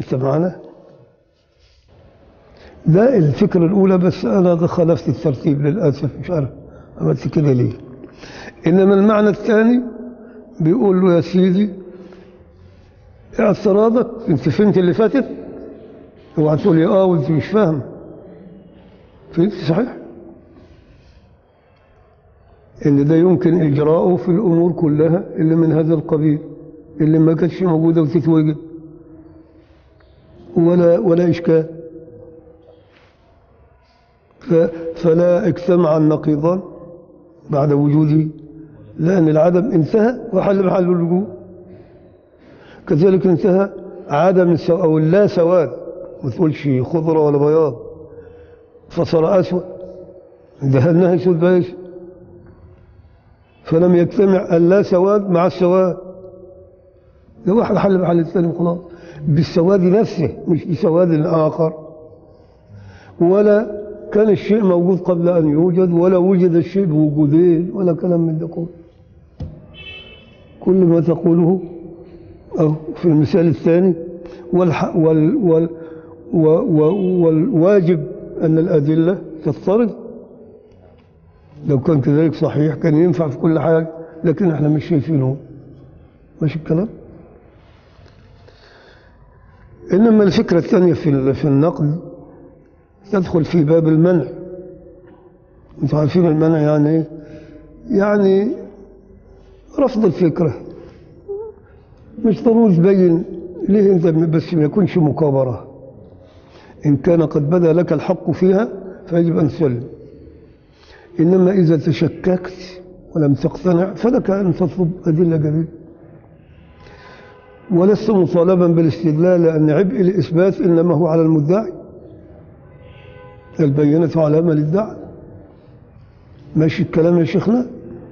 انت معنا ده الفكرة الأولى بس أنا خالفت الترتيب للأسف مش عارف عملت كده ليه إنما المعنى الثاني بيقول له يا سيدي اعتراضك انت فهمت اللي فاتت اوعى تقول لي اه وانت مش فاهم فهمت صحيح ان ده يمكن اجراؤه في الامور كلها اللي من هذا القبيل اللي ما كانتش موجوده وتتوجد ولا ولا اشكال ف- فلا اجتمع النقيضان بعد وجوده لان العدم انتهى وحل محل الوجود كذلك انتهى عدم السو... او اللا سواد ما تقولش خضره ولا بياض فصار اسود دهنها اسود بايش فلم يجتمع اللا سواد مع السواد ده واحد حل محل الثاني وخلاص بالسواد نفسه مش بسواد آخر ولا كان الشيء موجود قبل أن يوجد ولا وجد الشيء بوجودين ولا كلام من ده كله كل ما تقوله أو في المثال الثاني والح وال وال و و والواجب أن الأدلة تضطرد لو كان كذلك صحيح كان ينفع في كل حاجة لكن احنا مش شايفينه ماشي الكلام إنما الفكرة الثانية في ال- في النقد تدخل في باب المنع انتوا عارفين المنع يعني ايه؟ يعني رفض الفكرة مش ضروري تبين ليه انت بس ما يكونش مكابرة إن كان قد بدا لك الحق فيها فيجب أن تسلم إنما إذا تشككت ولم تقتنع فلك أن تطلب أدلة جديدة ولست مطالبا بالاستدلال لأن عبء الإثبات إنما هو على المدعي البينة على من ادعى ماشي الكلام يا شيخنا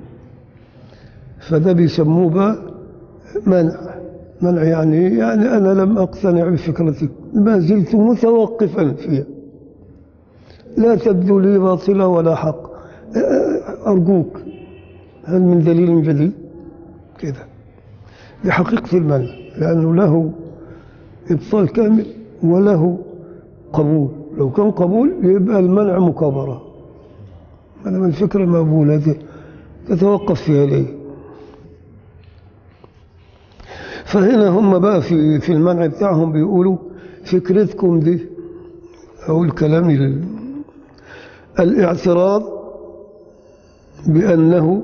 فده بيسموه بقى منع منع يعني إيه؟ يعني أنا لم أقتنع بفكرتك ما زلت متوقفا فيها لا تبدو لي باطلة ولا حق أرجوك هل من دليل جديد كده دي حقيقة المنع لأنه له إبطال كامل وله قبول لو كان قبول يبقى المنع مكابرة هذا من الفكرة المقبولة دي تتوقف فيها ليه فهنا هم بقى في في المنع بتاعهم بيقولوا فكرتكم دي أو الكلام ال- الاعتراض بأنه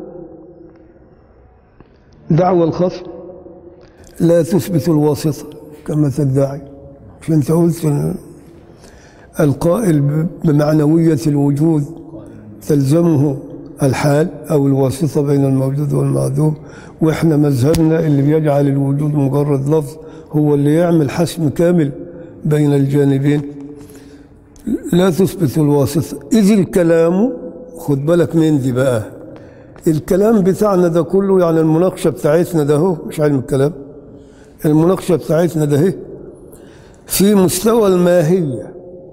دعوى الخصم لا تثبت الواسطة كما تدعي مش انت قلت إن القائل ب- بمعنوية الوجود تلزمه الحال أو الواسطة بين الموجود والمعدوم وإحنا مذهبنا اللي بيجعل الوجود مجرد لفظ هو اللي يعمل حسم كامل بين الجانبين لا تثبت الواسطة إذ الكلام خد بالك من دي بقى الكلام بتاعنا ده كله يعني المناقشة بتاعتنا ده هو مش علم الكلام المناقشة بتاعتنا ده هي في مستوى الماهية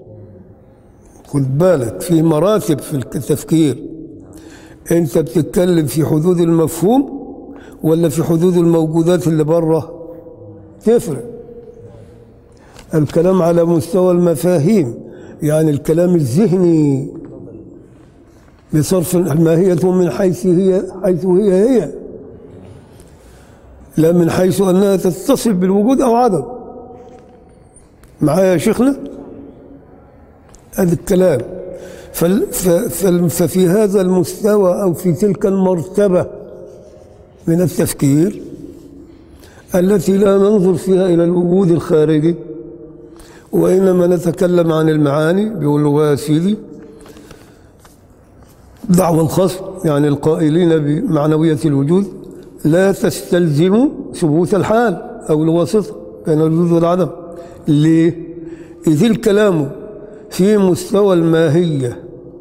خد بالك في مراتب في التفكير انت بتتكلم في حدود المفهوم ولا في حدود الموجودات اللي بره تفرق الكلام على مستوى المفاهيم يعني الكلام الذهني بصرف الماهية من حيث هي حيث هي هي لا من حيث أنها تتصل بالوجود أو عدم معايا يا شيخنا هذا الكلام فال- ف- فال- ففي هذا المستوى أو في تلك المرتبة من التفكير التي لا ننظر فيها إلى الوجود الخارجي وإنما نتكلم عن المعاني بيقول له يا سيدي دعوى الخصم يعني القائلين بمعنوية الوجود لا تستلزم ثبوت الحال أو الواسطة بين الوجود والعدم ليه؟ إذ الكلام في مستوى الماهية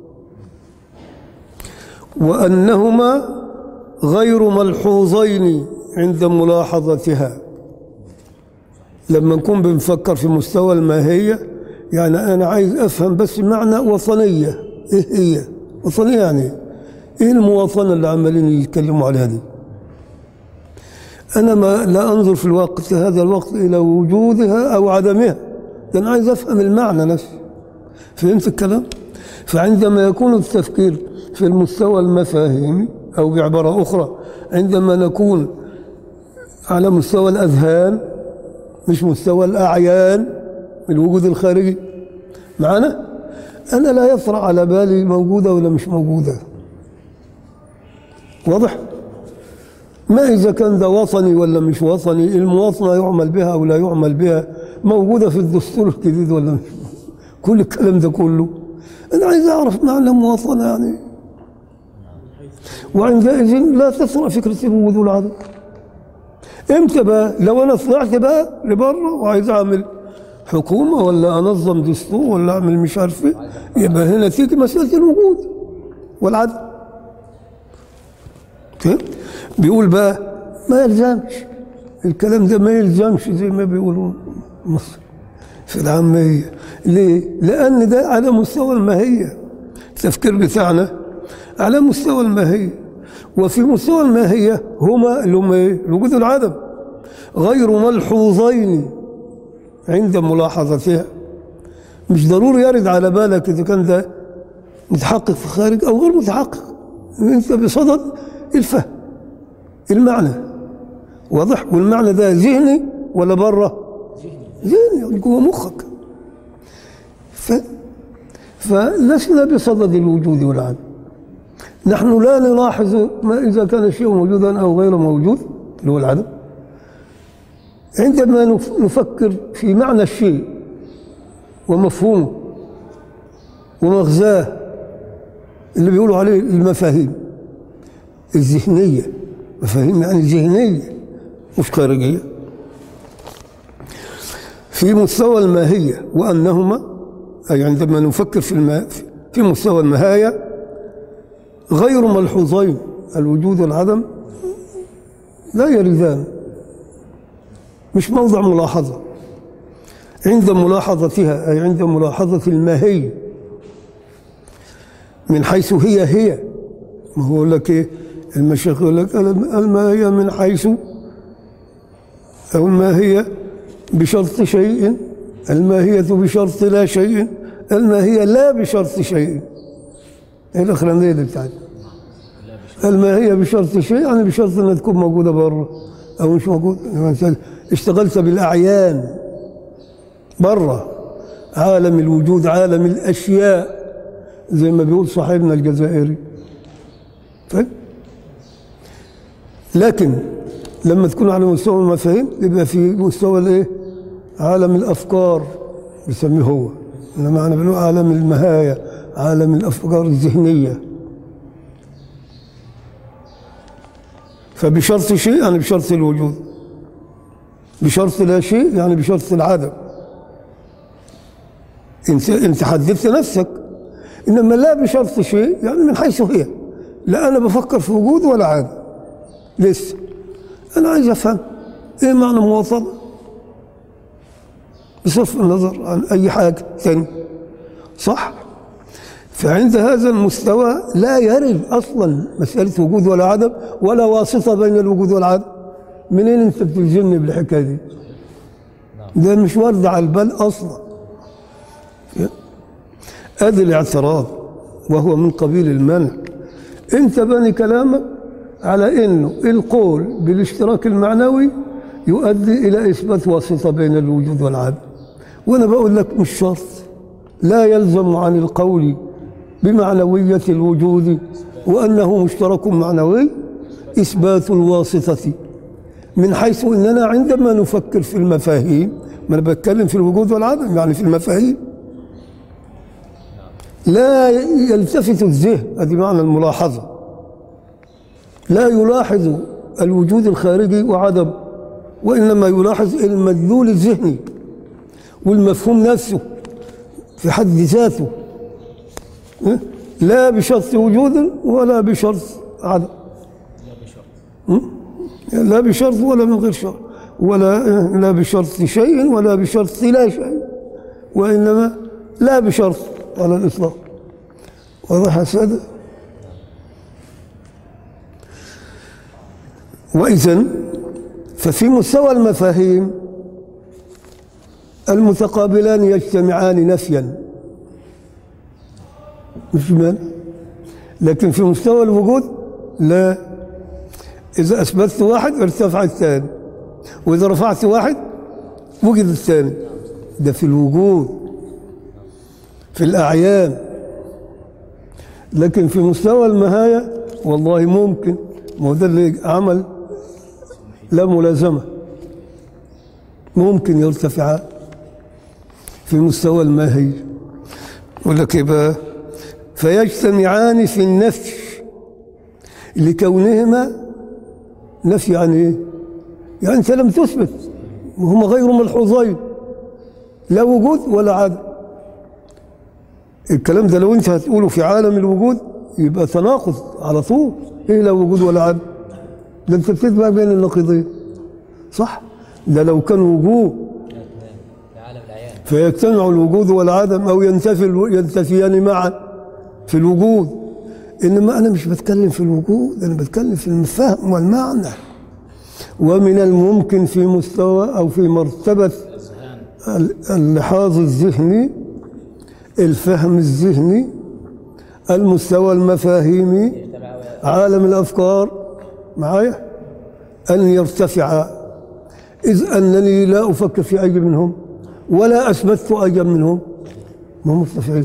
وأنهما غير ملحوظين عند ملاحظتها لما نكون بنفكر في مستوى الماهية يعني أنا عايز أفهم بس معنى وطنية إيه هي وطنية يعني إيه المواطنة اللي عمالين يتكلموا عليها دي أنا ما لا أنظر في الوقت هذا الوقت إلى وجودها أو عدمها ده أنا عايز أفهم المعنى نفسه فهمت الكلام؟ فعندما يكون التفكير في المستوى المفاهيمي أو بعبارة أخرى عندما نكون على مستوى الأذهان مش مستوى الأعيان الوجود الخارجي معنا أنا لا يطرأ على بالي موجودة ولا مش موجودة واضح ما إذا كان ده وطني ولا مش وطني المواطنة يعمل بها أو لا يعمل بها موجودة في الدستور الجديد ولا مش كل الكلام ده كله أنا عايز أعرف معنى مواطنة يعني وعندئذ لا تطرأ فكرة الوجود والعدم امتى بقى لو انا طلعت بقى لبره وعايز اعمل حكومه ولا انظم دستور ولا اعمل مش عارف ايه يبقى هنا تيجي مساله الوجود والعدم فهمت؟ بيقول بقى ما يلزمش الكلام ده ما يلزمش زي ما بيقولوا مصر في العامية ليه؟ لأن ده على مستوى الماهية التفكير بتاعنا على مستوى الماهية وفي مستوى الماهية هما اللي هما ايه؟ الوجود والعدم غير ملحوظين عند ملاحظتها مش ضروري يرد على بالك إذا كان ده متحقق في الخارج أو غير متحقق أنت بصدد الفهم المعنى واضح والمعنى ده ذهني ولا بره ذهني جوه مخك ف... فلسنا بصدد الوجود والعدم نحن لا نلاحظ ما إذا كان الشيء موجودا أو غير موجود اللي هو العدم عندما نف- نفكر في معنى الشيء ومفهومه ومغزاه اللي بيقولوا عليه المفاهيم الذهنية مفاهيم يعني ذهنية مش خارجية في مستوى الماهية وأنهما أي عندما نفكر في الما في مستوى المهاية غير ملحوظين الوجود والعدم لا يردان مش موضع ملاحظة عند ملاحظتها أي عند ملاحظة الماهية من حيث هي هي ما هو يقول لك ايه المشايخ يقول لك الماهية من حيث أو الماهية بشرط شيء الماهية بشرط لا شيء الماهية لا بشرط شيء هي الأخرانية دي بتاعتنا الماهية بشرط شيء يعني بشرط أنها تكون موجودة بره أو مش موجودة يعني مثلا اشتغلت بالأعيان بره عالم الوجود عالم الأشياء زي ما بيقول صاحبنا الجزائري فاهم؟ لكن لما تكون على مستوى المفاهيم يبقى في مستوى الايه؟ عالم الافكار بيسميه هو انما انا بنقول عالم المهايا عالم الافكار الذهنيه فبشرط شيء يعني بشرط الوجود بشرط لا شيء يعني بشرط العدم انت انت حددت نفسك انما لا بشرط شيء يعني من حيث هي لا انا بفكر في وجود ولا عدم لسه انا عايز افهم ايه معنى مواطنه بصرف النظر عن اي حاجه ثانيه صح فعند هذا المستوى لا يرد اصلا مساله وجود ولا عدم ولا واسطه بين الوجود والعدم منين انت بتلزمني بالحكايه دي ده مش وارد على البال اصلا ادي الاعتراض وهو من قبيل المنع انت بني كلامك على انه القول بالاشتراك المعنوي يؤدي الى اثبات واسطه بين الوجود والعدم وانا بقول لك مش شرط لا يلزم عن القول بمعنويه الوجود وانه مشترك معنوي اثبات الواسطه من حيث اننا عندما نفكر في المفاهيم ما انا بتكلم في الوجود والعدم يعني في المفاهيم لا يلتفت الذهن هذه معنى الملاحظه لا يلاحظ الوجود الخارجي وعدم وإنما يلاحظ المدلول الذهني والمفهوم نفسه في حد ذاته اه؟ لا بشرط وجود ولا بشرط عدم اه؟ لا بشرط ولا من غير شرط ولا اه؟ لا بشرط شيء ولا بشرط لا شيء وإنما لا بشرط على الإطلاق واضح يا سادة وإذا ففي مستوى المفاهيم المتقابلان يجتمعان نفيا مش مانع لكن في مستوى الوجود لا إذا أثبتت واحد ارتفع الثاني وإذا رفعت واحد وجد الثاني ده في الوجود في الأعيان لكن في مستوى المهاية والله ممكن ما هو ده اللي عمل لا ملازمة ممكن يرتفع في مستوى الماهي يقول لك إيه بقى فيجتمعان في النفي لكونهما نفي عن ايه؟ يعني انت لم تثبت وهما غير ملحوظين لا وجود ولا عدم الكلام ده لو انت هتقوله في عالم الوجود يبقى تناقض على طول ايه لا وجود ولا عدم ده انت بتتبع بين النقيضين صح ده لو كان وجود في عالم الأعيان فيجتمع الوجود والعدم او ينتفي الو- ينتفيان معا في الوجود انما انا مش بتكلم في الوجود انا بتكلم في الفهم والمعنى ومن الممكن في مستوى او في مرتبه الأذهان ال- اللحاظ الذهني الفهم الذهني المستوى المفاهيمي يجتمع عالم الافكار معايا ان يرتفع اذ انني لا افكر في اي منهم ولا اثبتت اي منهم ما هم مرتفعين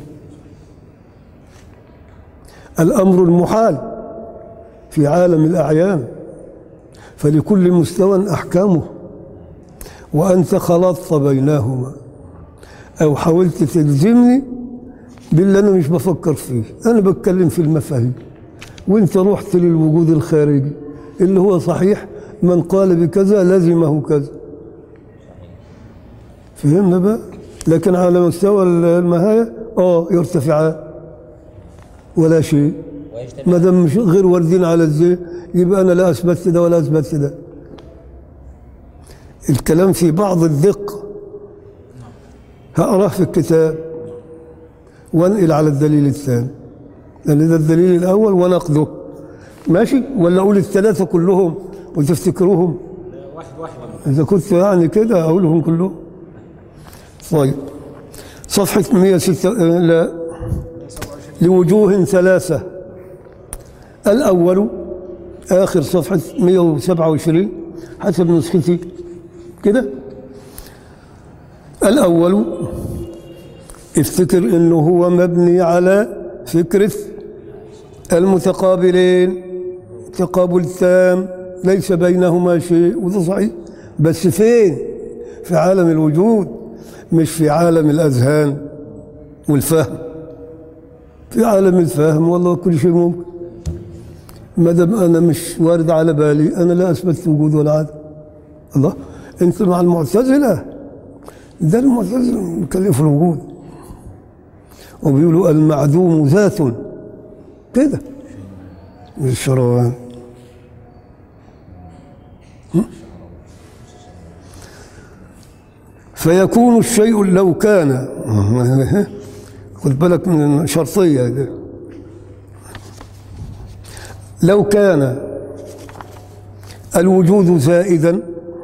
الامر المحال في عالم الاعيان فلكل مستوى احكامه وانت خلطت بينهما او حاولت تلزمني باللي انا مش بفكر فيه انا بتكلم في المفاهيم وانت رحت للوجود الخارجي اللي هو صحيح من قال بكذا لزمه كذا فهمنا بقى لكن على مستوى المهاية اه يرتفعان ولا شيء ويجتمع ما دام مش غير واردين على الزي يبقى انا لا اثبت ده ولا اثبت ده الكلام في بعض الدقه هقراه في الكتاب وانقل على الدليل الثاني لان ده الدليل الاول ونقده ماشي ولا اقول الثلاثه كلهم وتفتكروهم واحد واحد اذا كنت يعني كده اقولهم كلهم طيب صفحه 106 آه، لا لوجوه ثلاثه الاول اخر صفحه 127 حسب نسختي كده الاول افتكر انه هو مبني على فكره المتقابلين تقابل تام ليس بينهما شيء وده صحيح بس فين في عالم الوجود مش في عالم الاذهان والفهم في عالم الفهم والله كل شيء ممكن ما دام انا مش وارد على بالي انا لا اثبت وجود ولا عدم الله انت مع المعتزله ده المعتزله بيتكلموا في الوجود وبيقولوا المعدوم ذات كده الشروان فيكون الشيء لو كان خد بالك من الشرطية دي. لو كان الوجود زائدا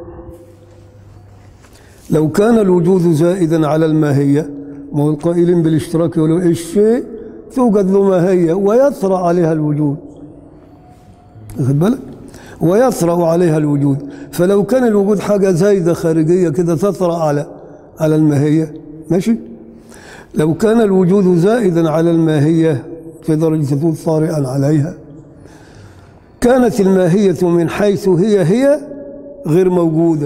لو كان الوجود زائدا على الماهية ما هو القائلين بالاشتراك يقولوا الشيء توجد له ماهية ويطرأ عليها الوجود واخد بالك ويطرأ عليها الوجود فلو كان الوجود حاجة زايدة خارجية كده تطرأ على على الماهية ماشي لو كان الوجود زائدا على الماهية في درجة تكون طارئا عليها كانت الماهية من حيث هي هي غير موجودة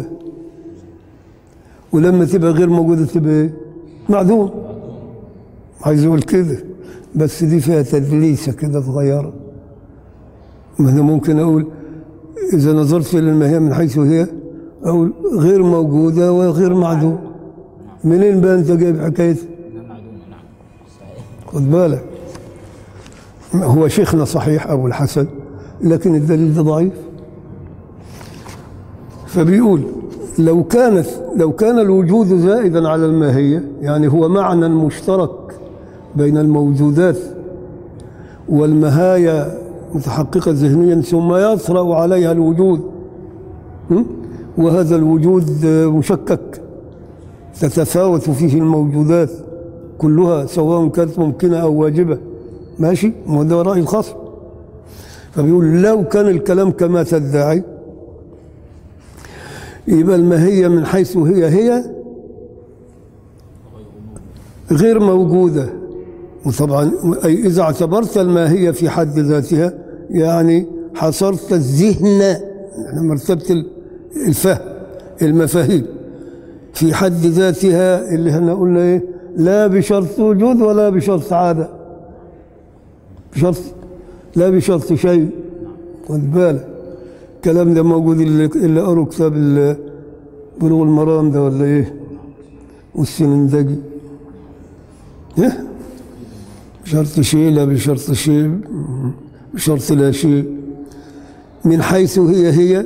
ولما تبقى غير موجودة تبقى ايه؟ معدوم عايز يقول كده بس دي فيها تدليسة كده صغيرة ما أنا ممكن أقول إذا نظرت إلى الماهية من حيث هي أقول غير موجودة وغير معدوم منين بقى أنت جايب حكاية معدومة نعم صحيح خد بالك هو شيخنا صحيح أبو الحسن لكن الدليل ده ضعيف فبيقول لو كانت لو كان الوجود زائدا على الماهية يعني هو معنى مشترك بين الموجودات والمهايا متحققة ذهنيا ثم يطرأ عليها الوجود م? وهذا الوجود مشكك تتفاوت فيه الموجودات كلها سواء كانت ممكنة أو واجبة ماشي وده رأي الخاص فبيقول لو كان الكلام كما تدعي يبقى الماهية من حيث هي هي غير موجودة وطبعا أي إذا اعتبرت الماهية في حد ذاتها يعني حصرت الذهن يعني مرتبة الفهم المفاهيم في حد ذاتها اللي احنا قلنا ايه لا بشرط وجود ولا بشرط عادة بشرط لا بشرط شيء خد بالك الكلام ده موجود اللي, اللي قروا كتاب ال- بلوغ المرام ده ولا ايه والسنندجي ايه بشرط شيء لا بشرط شيء بشرط لا شيء من حيث هي هي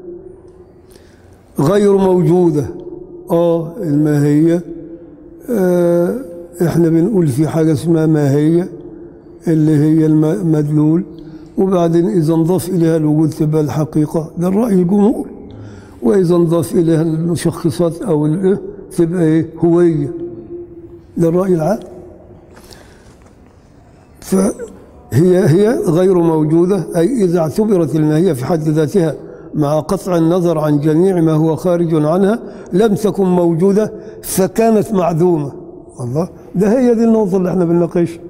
غير موجودة اه الماهية آه احنا بنقول في حاجة اسمها ماهية اللي هي المدلول وبعدين إذا انضاف إليها الوجود تبقى الحقيقة ده الرأي الجمهور وإذا انضاف إليها المشخصات أو الإيه تبقى إيه هوية ده الرأي العام فهي هي غير موجودة أي إذا اعتبرت الماهية في حد ذاتها مع قطع النظر عن جميع ما هو خارج عنها لم تكن موجودة فكانت معدومة الله ده هي دي النقطة اللي احنا بنناقشها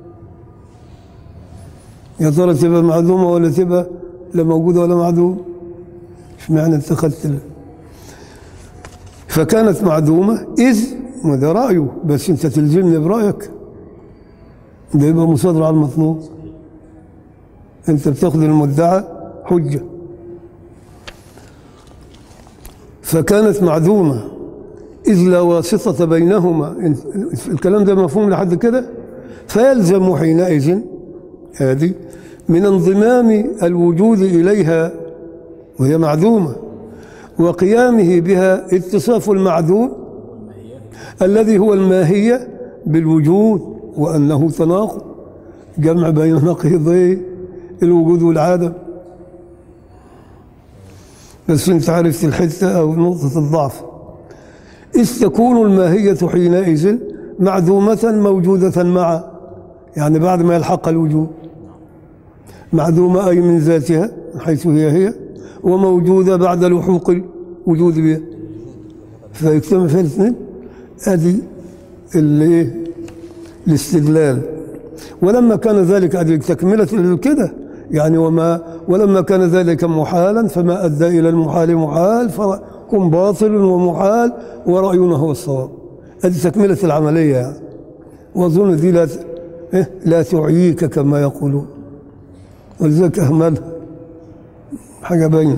يا ترى تبقى معدومة ولا تبقى لا موجودة ولا معدومة اشمعنى اتخذت ال- فكانت معدومة إذ وده رأيه بس أنت تلزمني برأيك ده يبقى مصادرة على المطلوب أنت بتاخذ المدعى حجة فكانت معدومة إذ لا واسطة بينهما إن- الكلام ده مفهوم لحد كده فيلزم حينئذ هذه من انضمام الوجود إليها وهي معدومة وقيامه بها اتصاف المعدوم الذي هو الماهية بالوجود وأنه تناقض جمع بين نقيضي الوجود والعدم بس انت عرفت الحتة أو نقطة الضعف إذ تكون الماهية حينئذ معدومة موجودة معا يعني بعد ما يلحق الوجود معدومة أي من ذاتها من حيث هي هي وموجودة بعد لحوق الوجود بها فيجتمع في الاثنين هذه اللي إيه؟ الاستدلال ولما كان ذلك هذه تكملة كده يعني وما ولما كان ذلك محالا فما أدى إلى المحال محال فكن باطل ومحال ورأينا هو الصواب هذه تكملة العملية يعني وأظن دي لا ت- إيه؟ لا تعييك كما يقولون ولذلك أهملها حاجة باينة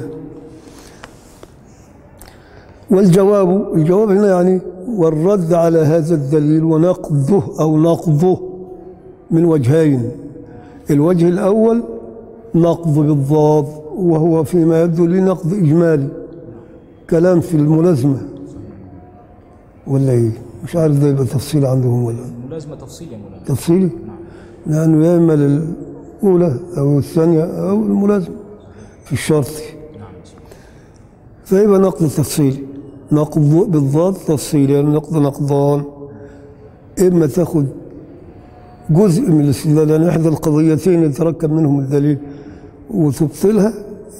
والجواب الجواب هنا يعني والرد على هذا الدليل ونقضه أو نقضه من وجهين الوجه الأول نقض بالضاد وهو فيما يبدو لي نقض إجمالي كلام في الملازمة ولا إيه مش عارف ده يبقى تفصيل عندهم ولا ملازمة تفصيل يا مولانا تفصيلي لأنه يا إما للأولى أو الثانية أو الملازمة في الشرطي نعم فيبقى نقد تفصيلي نقد بالضاد تفصيلي يعني نقد نقضان إما تاخد جزء من الاستدلال يعني إحدى القضيتين يتركب منهم الدليل وتبطلها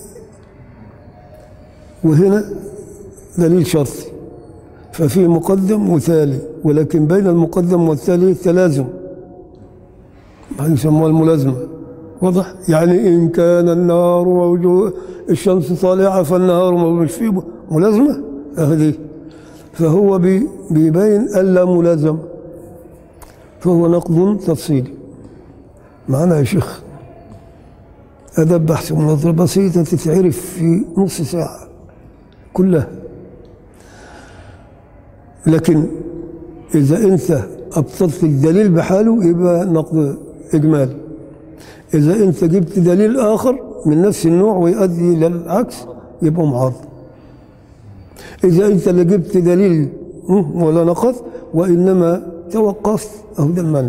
وهنا دليل شرطي ففي مقدم وتالي ولكن بين المقدم والتالي تلازم ما يسموها الملازمة واضح يعني إن كان النهار موجود الشمس طالعة فالنهار موجود مش فيه ملازمة هذه فهو بي- بيبين ألا ملازمة فهو نقد تفصيلي معنا يا شيخ هذا بحث مناظرة بسيطة تتعرف في نص ساعة كلها لكن إذا أنت أبطلت الدليل بحاله يبقى نقد إجمالي إذا أنت جبت دليل آخر من نفس النوع ويؤدي إلى العكس يبقى معارض إذا أنت اللي جبت دليل م، ولا نقض وإنما توقفت أهو ده المنع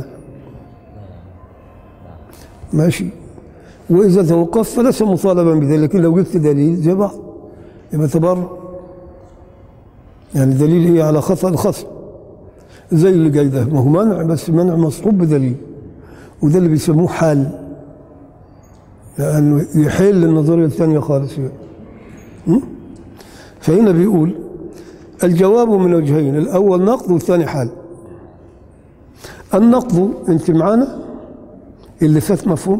ماشي وإذا توقفت فليس مطالبا بذلك لكن لو جبت دليل زي بعض يبقى تبرع يعني دليل هي على خطأ الخصم زي اللي جاي ده ما هو منع بس منع مصحوب بدليل وده اللي بيسموه حال لأنه يحل النظرية الثانية خالص م? فهنا بيقول الجواب من وجهين الأول نقد والثاني حال النقد أنت معانا اللي فات مفهوم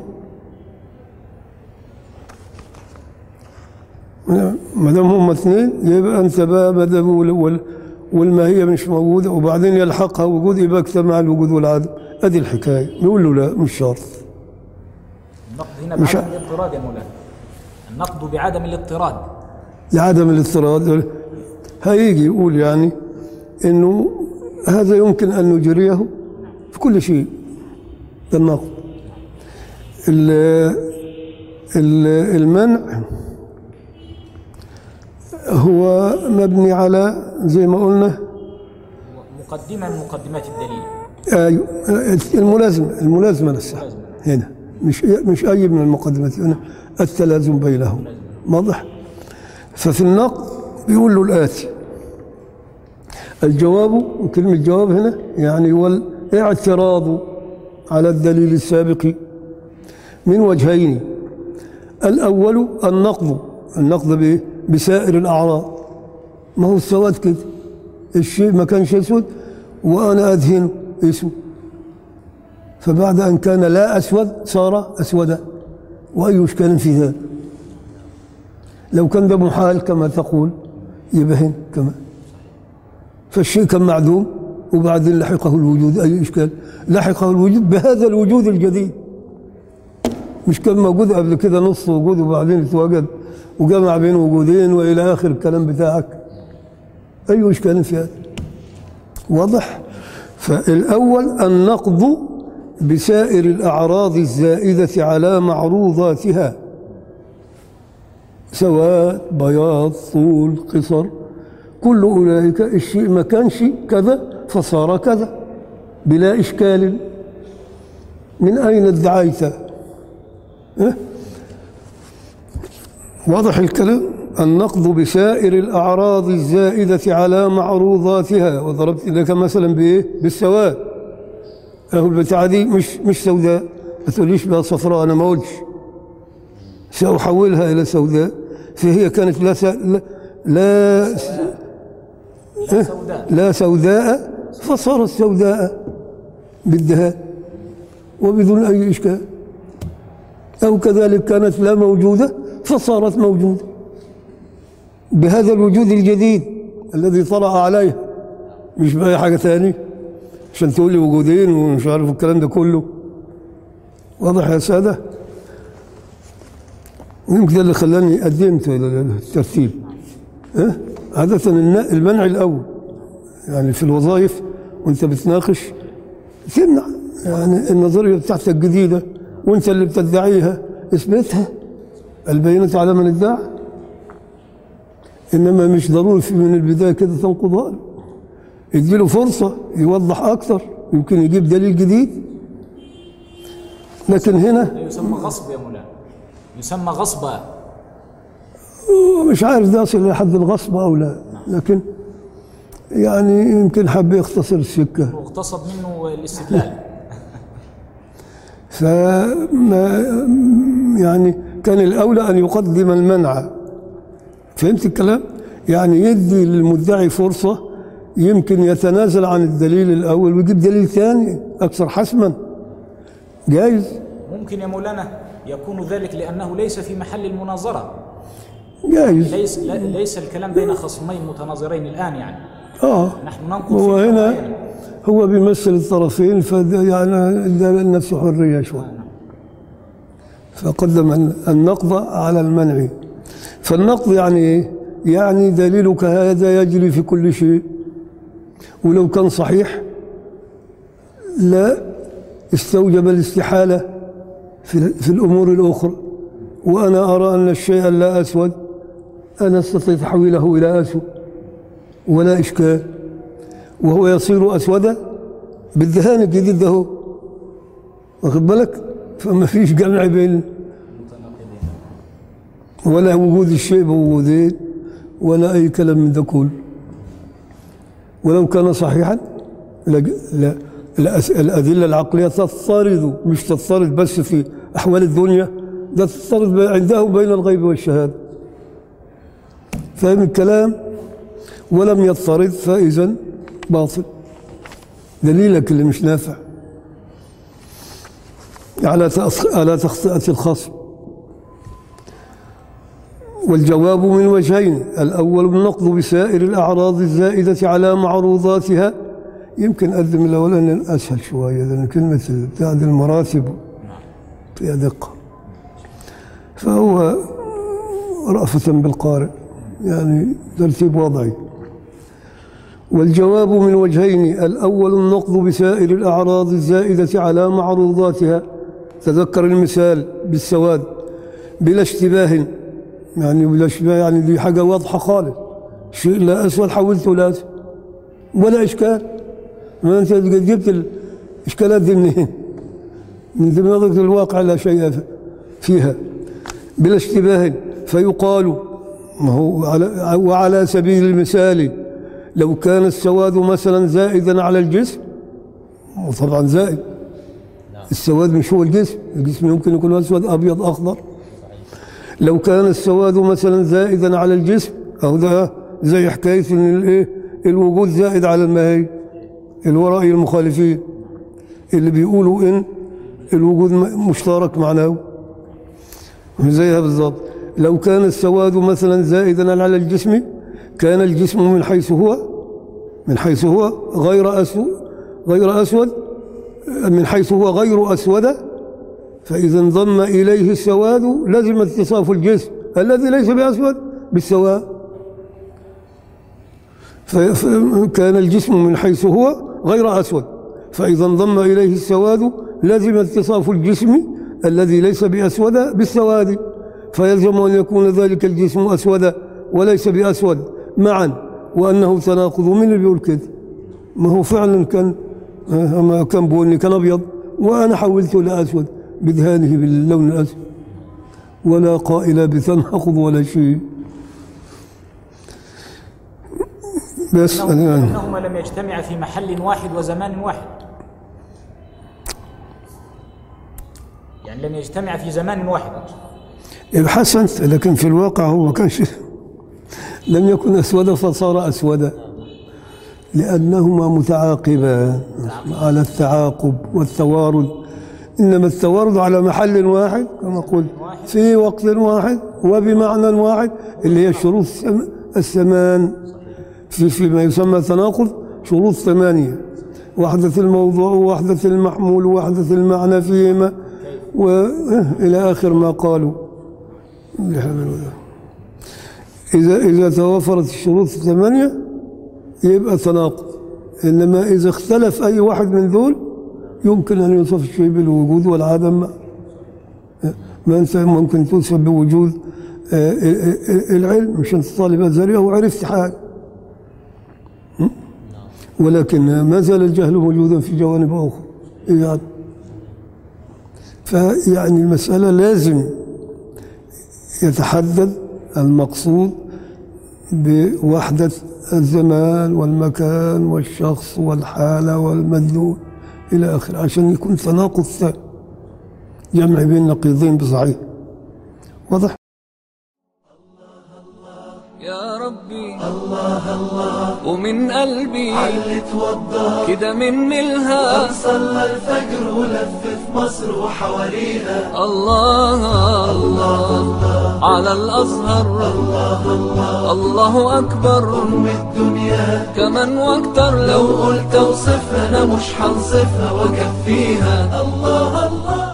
ما دام هم اثنين يبقى انت بقى بدأ وال- وال- والماهيه مش موجوده وبعدين يلحقها وجود يبقى اجتمع الوجود والعدم ادي الحكايه نقول له لا مش شرط النقد هنا مش بعدم الاضطراد يا مولانا النقد بعدم الاضطراد لعدم الاضطراد هيجي يقول يعني انه هذا يمكن ان نجريه في كل شيء ده النقد ال- ال- المنع هو مبني على زي ما قلنا مقدمة من مقدمات الدليل أيوة الملازمة الملازمة نفسها هنا مش مش أي من المقدمات هنا التلازم بينهم واضح ففي النقد بيقول له الآتي الجواب وكلمة جواب هنا يعني هو الاعتراض على الدليل السابق من وجهين الأول النقض النقض بإيه؟ بسائر الأعراض ما هو السواد كده الشيء ما كانش أسود وأنا أدهنه اسود فبعد أن كان لا أسود صار أسودا وأي إشكال في ذلك لو كان ده محال كما تقول يبهن كما فالشيء كان معدوم وبعدين لحقه الوجود أي إشكال لحقه الوجود بهذا الوجود الجديد مش كان موجود قبل كده نص وجود وبعدين اتوجد وجمع بين وجودين والى اخر الكلام بتاعك اي اشكال في هذا واضح فالاول النقض بسائر الاعراض الزائده على معروضاتها سواد بياض طول قصر كل اولئك الشيء ما كانش كذا فصار كذا بلا اشكال من اين ادعيته إيه؟ واضح الكلام النقض بسائر الأعراض الزائدة على معروضاتها وضربت لك مثلا بإيه بالسواد أهو البتاعة دي مش مش سوداء ما تقوليش بها صفراء أنا ما قلتش سأحولها إلى سوداء فهي كانت لا س... لا لا, لا سوداء لا سوداء فصارت سوداء بالدهاء وبدون أي إشكال أو كذلك كانت لا موجودة فصارت موجودة بهذا الوجود الجديد الذي طلع عليها مش بأي حاجة ثانية عشان تقول لي وجودين ومش عارف الكلام ده كله واضح يا سادة يمكن ده اللي خلاني قدمت الترتيب أه؟ عادة الن- المنع الأول يعني في الوظائف وانت بتناقش تمنع يعني النظرية بتاعتك الجديدة وانت اللي بتدعيها اثبتها البينة على من ادعى انما مش ضروري في من البداية كده تنقضها له اديله فرصة يوضح اكثر يمكن يجيب دليل جديد لكن هنا لا يسمى غصب يا مولانا يسمى غصبا مش عارف ده يصل لحد الغصب او لا لكن يعني يمكن حب يختصر السكه واغتصب منه الاستدلال فما يعني كان الأولى أن يقدم المنع فهمت الكلام؟ يعني يدي للمدعي فرصة يمكن يتنازل عن الدليل الأول ويجيب دليل ثاني أكثر حسما جايز ممكن يا مولانا يكون ذلك لأنه ليس في محل المناظرة جايز ليس لا- ليس الكلام بين خصمين متناظرين الآن يعني آه نحن ننقل هو في هنا قضايانا. هو بيمثل الطرفين فده يعني ده نفسه حرية شوي فقدم النقض على المنع فالنقض يعني ايه؟ يعني دليلك هذا يجري في كل شيء ولو كان صحيح لا استوجب الاستحالة في, في الأمور الأخرى وأنا أرى أن الشيء لا أسود أنا أستطيع تحويله إلى أسود ولا إشكال وهو يصير أسودا بالدهان الجديد ده هو واخد بالك فما فيش جمع بين ولا وجود الشيء بوجودين ولا أي كلام من ده كله ولو كان صحيحا لا لا الأس- الأدلة العقلية تضطرد مش تضطرد بس في أحوال الدنيا ده تضطرد عنده بين الغيب والشهادة فاهم الكلام ولم يضطرد فإذا باطل دليلك اللي مش نافع على تأخ- على تخطئة الخصم والجواب من وجهين الأول النقض بسائر الأعراض الزائدة على معروضاتها يمكن أقدم الأولاني أسهل شوية لأن كلمة بتاع دي المراتب فيها دقة فهو رأفة بالقارئ يعني ترتيب وضعي والجواب من وجهين الأول النقض بسائر الأعراض الزائدة على معروضاتها تذكر المثال بالسواد بلا اشتباه يعني بلا اشتباه يعني دي حاجة واضحة خالص شيء لا أسود حولته لا أسود ولا إشكال ما أنت جبت الإشكالات دي منين من دماغك الواقع لا شيء فيها بلا اشتباه فيقال ما هو على وعلى سبيل المثال لو كان السواد مثلا زائدا على الجسم وطبعا زائد السواد مش هو الجسم الجسم يمكن يكون اسود ابيض اخضر لو كان السواد مثلا زائدا على الجسم او ده زي حكايه ان الايه الوجود زائد على الماهي الورائي المخالفين اللي بيقولوا ان الوجود م- مشترك معناه زيها بالضبط لو كان السواد مثلا زائدا على الجسم كان الجسم من حيث هو من حيث هو غير أسود غير أسود من حيث هو غير أسود فإذا انضم إليه السواد لزم اتصاف الجسم الذي ليس بأسود بالسواد ف- فكان الجسم من حيث هو غير أسود فإذا انضم إليه السواد لزم اتصاف الجسم الذي ليس بأسود بالسواد فيلزم أن يكون ذلك الجسم أسود وليس بأسود معا وأنه تناقض من اللي بيقول كده ما هو فعلا كان آه، ما كان بني كان أبيض وأنا حولته لأسود بدهانه باللون الأسود ولا قائل بتناقض ولا شيء بس إنه- أنا- انهما لم يجتمعا في محل واحد وزمان واحد يعني لم يجتمع في زمان واحد حسنت لكن في الواقع هو كانش لم يكن أسودا فصار أسودا لأنهما متعاقبان على التعاقب والتوارد إنما التوارد على محل واحد كما قلت في وقت واحد وبمعنى واحد اللي هي شروط السم- الثمان في فيما يسمى تناقض شروط ثمانية وحدة الموضوع ووحدة المحمول ووحدة المعنى فيهما وإلى آخر ما قالوا اللي حملوا ده. إذا إذا توفرت الشروط الثمانية يبقى تناقض إنما إذا اختلف أي واحد من ذول يمكن أن يوصف الشيء بالوجود والعدم معا. ما أنت ممكن توصف بوجود آه، آه، آه، العلم مش أنت طالب أزهري أو عرفت حاجة م? ولكن ما زال الجهل موجودا في جوانب أخرى يعني فيعني المسألة لازم يتحدد المقصود بوحدة الزمان والمكان والشخص والحالة والمدلول إلى آخره عشان يكون تناقض ثاني جمع بين نقيضين بصحيح واضح؟ يا ربي الله الله ومن قلبي علي توضى كده من ملها صلى الفجر ولف في مصر وحواليها الله الله على الأزهر الله أكبر أم الدنيا كمان واكتر لو لو قلت اوصفها انا مش هنصفها واكفيها الله الله